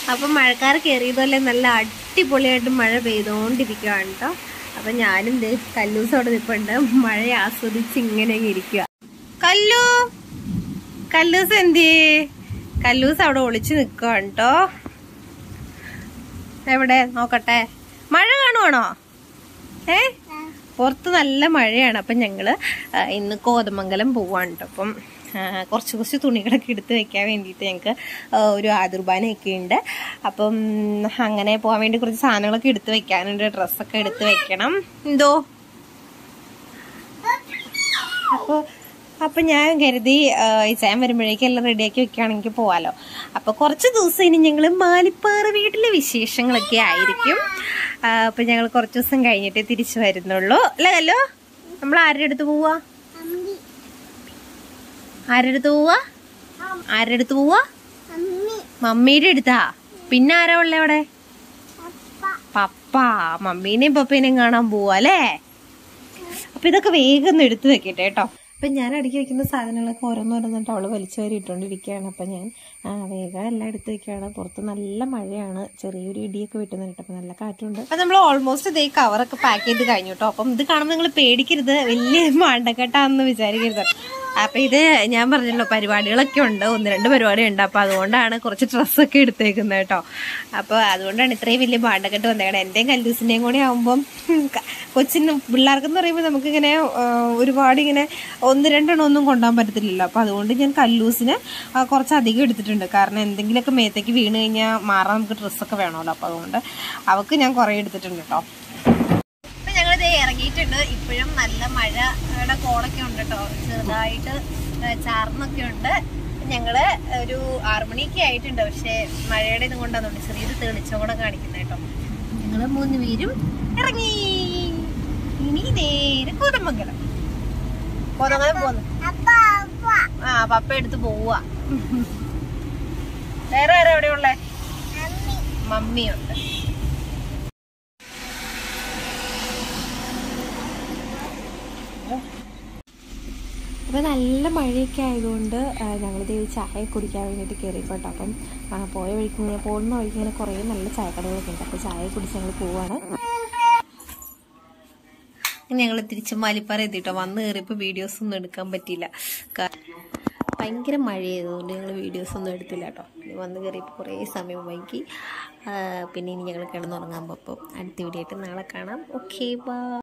അപ്പം മഴക്കാർ കയറിയതുപോലെ നല്ല അടിപൊളിയായിട്ട് മഴ പെയ്തുകൊണ്ടിരിക്കുകയാണ് കേട്ടോ അപ്പം ഞാനും ദേ കല്ലൂസ് അവിടെ നിൽപ്പുണ്ട് മഴ ആസ്വദിച്ച് ഇങ്ങനെ അങ്ങ് ഇരിക്കുക കല്ലു കല്ലൂസ് എന്തിയേ കല്ലൂസ് അവിടെ ഒളിച്ചു നിൽക്കുകയാണ് കേട്ടോ എവിടെ നോക്കട്ടെ മഴ കാണുവാണോ ഏ പുറത്ത് നല്ല മഴയാണ് അപ്പം ഞങ്ങള് ആ, ഇന്ന് കോതമംഗലം പോവാണ് കേട്ടോ അപ്പം ആ, കുറച്ച് കുറച്ച് തുണികളൊക്കെ എടുത്ത് വെക്കാൻ വേണ്ടിയിട്ട് ഞങ്ങൾക്ക് ഒരു ആദുർബാനയൊക്കെ ഉണ്ട് അപ്പം അങ്ങനെ പോകാൻ വേണ്ടി കുറച്ച് സാധനങ്ങളൊക്കെ എടുത്ത് വെക്കാനുണ്ട് ഡ്രസ്സൊക്കെ എടുത്ത് വെക്കണം എന്തോ അപ്പോൾ അപ്പൊ ഞാൻ കരുതി ആ, ഇച്ചായൻ വരുമ്പോഴേക്കും എല്ലാം റെഡിയാക്കി വെക്കുകയാണെങ്കിൽ പോവാലോ അപ്പൊ കുറച്ച് ദിവസം ഇനി ഞങ്ങൾ മാലിപ്പാറ വീട്ടിലെ വിശേഷങ്ങളൊക്കെ ആയിരിക്കും ആ, അപ്പൊ ഞങ്ങൾ കുറച്ച് ദിവസം കഴിഞ്ഞിട്ടേ തിരിച്ചു വരുന്നുള്ളൂ അല്ല കല്ലോ നമ്മൾ ആരുടെ അടുത്ത് പോവാ ആരുടെ അടുത്ത് പോവാ ആരുടെ അടുത്ത് പോവാ മമ്മിയുടെ അടുത്താ പിന്നെ ആരാ ഉള്ളേ അവിടെ പപ്പ മമ്മീനെയും പപ്പേനെയും കാണാൻ പോവാ അല്ലേ അപ്പൊ ഇതൊക്കെ വേഗം ഒന്ന് എടുത്തു വെക്കട്ടെ കേട്ടോ അപ്പൊ ഞാൻ അടുക്കി വെക്കുന്ന സാധനങ്ങളൊക്കെ ഓരോന്നോരോന്നിട്ട് അവള് വലിച്ചു വാരി ഇട്ടുകൊണ്ടിരിക്കുകയാണ് അപ്പൊ ഞാൻ ആ, വേഗം എല്ലാം എടുത്തു വെക്കുകയാണ് പുറത്ത് നല്ല മഴയാണ് ചെറിയൊരു ഇടിയൊക്കെ വെട്ടുന്നുണ്ട് അപ്പൊ നല്ല കാറ്റുണ്ട് അപ്പൊ നമ്മൾ ഓൾമോസ്റ്റ് ഇതേ കവറൊക്കെ പാക്ക് ചെയ്ത് കഴിഞ്ഞു കേട്ടോ അപ്പം ഇത് കാണുമ്പോൾ നിങ്ങൾ പേടിക്കരുത് വലിയ മാണ്ടക്കെട്ടാന്ന് വിചാരിക്കരുത് അപ്പൊ ഇത് ഞാൻ പറഞ്ഞല്ലോ പരിപാടികളൊക്കെ ഉണ്ട് ഒന്ന് രണ്ട് പരിപാടി ഉണ്ട് അപ്പൊ അതുകൊണ്ടാണ് കുറച്ച് ഡ്രസ്സൊക്കെ എടുത്തേക്കുന്നത് കേട്ടോ അപ്പൊ അതുകൊണ്ടാണ് ഇത്രയും വലിയ പാണ്ടക്കെട്ട് വന്നേക്കണേ എന്റെയും കല്ലൂസിന്റെയും കൂടെ ആവുമ്പം ക- കൊച്ചിന് പിള്ളേർക്കെന്ന് പറയുമ്പോൾ നമുക്കിങ്ങനെ ആ, ഒരുപാട് ഇങ്ങനെ ഒന്ന് രണ്ടെണ്ണം ഒന്നും കൊണ്ടുപോകാൻ പറ്റത്തില്ലല്ലോ അപ്പൊ അതുകൊണ്ട് ഞാൻ കല്ലൂസിന് ആ, കുറച്ചധികം എടുത്തിട്ടുണ്ട് കാരണം എന്തെങ്കിലുമൊക്കെ മേത്തേക്ക് വീണ് കഴിഞ്ഞാൽ മാറാൻ നമുക്ക് ഡ്രസ്സൊക്കെ വേണമല്ലോ അപ്പൊ അതുകൊണ്ട് അവക്ക് ഞാൻ കുറേ എടുത്തിട്ടുണ്ട് കേട്ടോ ഇപ്പൊ ഞങ്ങളിത് ഇറങ്ങിയിട്ടുണ്ട് ഇപ്പോഴും നല്ല മഴയുടെ കോളൊക്കെ ഉണ്ട് കേട്ടോ ചെറുതായിട്ട് ഏ, ചാർന്നൊക്കെ ഉണ്ട് ഞങ്ങള് ഒരു ആറുമണിയൊക്കെ ആയിട്ടുണ്ട് പക്ഷെ മഴയുടെ ഇതും കൊണ്ടാന്നുണ്ട് ചെറിയൊരു തെളിച്ചം കൂടെ കാണിക്കുന്നത് കേട്ടോ ഞങ്ങള് മൂന്ന് പേരും ഇറങ്ങി ഇനി നേരെ കോതമംഗലം കോതമംഗലം പോന്നു ആ പപ്പ എടുത്ത് പോവാ വേറെ വേറെ എവിടെയുള്ളേ മമ്മിയുണ്ട് അപ്പോൾ നല്ല മഴയൊക്കെ ആയതുകൊണ്ട് ഞങ്ങളിത് ചായ കുടിക്കാൻ വേണ്ടിയിട്ട് കയറിക്കോട്ടെ അപ്പം ആ, പോയ വഴിക്ക് ഇങ്ങനെ പോകുന്ന വഴിക്ക് ഇങ്ങനെ കുറേ നല്ല ചായക്കടകളൊക്കെ ഉണ്ട് അപ്പോൾ ചായ കുടിച്ച് ഞങ്ങൾ പോവാണ് ഞങ്ങൾ തിരിച്ച് മാലിപ്പാറ എത്തിട്ടോ വന്ന് കയറിയപ്പോൾ വീഡിയോസ് ഒന്നും എടുക്കാൻ പറ്റിയില്ല കാ- ഭയങ്കര മഴയായതുകൊണ്ട് ഞങ്ങൾ വീഡിയോസ് ഒന്നും എടുത്തില്ല കേട്ടോ ഇനി വന്ന് കയറിയപ്പോൾ കുറേ സമയം വൈകി ആ, പിന്നെ ഇനി ഞങ്ങൾ കിടന്നുറങ്ങാൻ പോകും അടുത്ത വീഡിയോ ആയിട്ട് നാളെ കാണാം ഓക്കെ ബാ